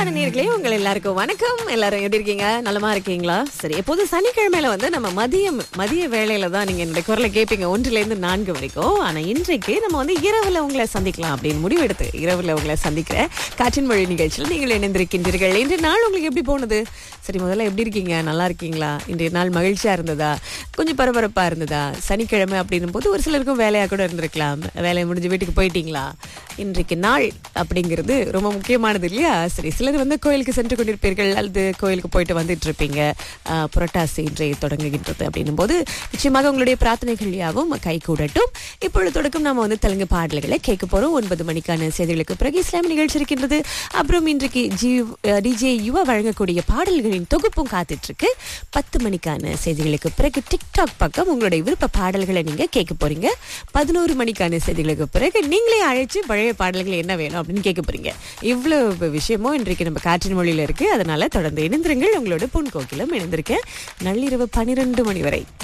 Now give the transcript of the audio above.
அன்பான நேர்களே உங்கள் எல்லாருக்கும் வணக்கம் எல்லாரும் எப்படி இருக்கீங்க நலமா இருக்கீங்களா சரி எப்போதும் சனிக்கிழமையில வந்து நம்ம மதியம் மதிய வேளையில தான் நீங்க என்னுடைய குரலை கேட்பீங்க ஒன்றுல இருந்து நான்கு வரைக்கும் ஆனா இன்றைக்கு நம்ம வந்து இரவுல உங்களை சந்திக்கலாம் அப்படின்னு முடிவெடுத்து இரவுல உங்களை சந்திக்கிற காற்றின் மொழி நிகழ்ச்சியில் நீங்கள் இணைந்திருக்கின்றீர்கள் இன்றைய நாள் உங்களுக்கு எப்படி போனது சரி முதல்ல எப்படி இருக்கீங்க நல்லா இருக்கீங்களா இன்றைய நாள் மகிழ்ச்சியா இருந்ததா கொஞ்சம் பரபரப்பா இருந்ததா சனிக்கிழமை அப்படின்னும் போது ஒரு சிலருக்கும் வேலையா கூட இருந்திருக்கலாம் வேலையை முடிஞ்சு வீட்டுக்கு போயிட்டீங்களா இன்றைக்கு நாள் அப்படிங்கிறது ரொம்ப முக்கியமானது இல்லையா சரி சிலர் வந்து கோயிலுக்கு சென்று கொண்டிருப்பீர்கள் அல்லது கோயிலுக்கு போயிட்டு வந்துட்டு இருப்பீங்க ஆஹ், புரட்டாசி இன்றைய தொடங்குகின்றது அப்படின்னும் போது நிச்சயமாக உங்களுடைய பிரார்த்தனைகள் யாவும் கை கூடட்டும் இப்பொழுது தொடக்கம் நாம வந்து தெலுங்கு பாடல்களை கேட்க போறோம் ஒன்பது மணிக்கான செய்திகளுக்கு பிறகு இஸ்லாமிய நிகழ்ச்சி இருக்கின்றது அப்புறம் இன்றைக்கு ஜி டிஜே யுவா வழங்கக்கூடிய பாடல்களின் தொகுப்பும் காத்துட்டு இருக்கு பத்து மணிக்கான செய்திகளுக்கு பிறகு டிக்டாக் பக்கம் உங்களுடைய விருப்ப பாடல்களை நீங்க கேட்க போறீங்க பதினோரு மணிக்கான செய்திகளுக்கு பிறகு நீங்களே அழைச்சு பழைய பாடல்கள் என்ன வேணும் அப்படின்னு கேட்க போறீங்க இவ்வளவு விஷயமும் இன்றைக்கு நம்ம காற்றின் மொழியில இருக்கு அதனால தொடர்ந்து இணைந்திருங்கள் உங்களோட பொன் கோக்கிலும் இணைந்திருக்கேன் நள்ளிரவு பனிரெண்டு மணி வரை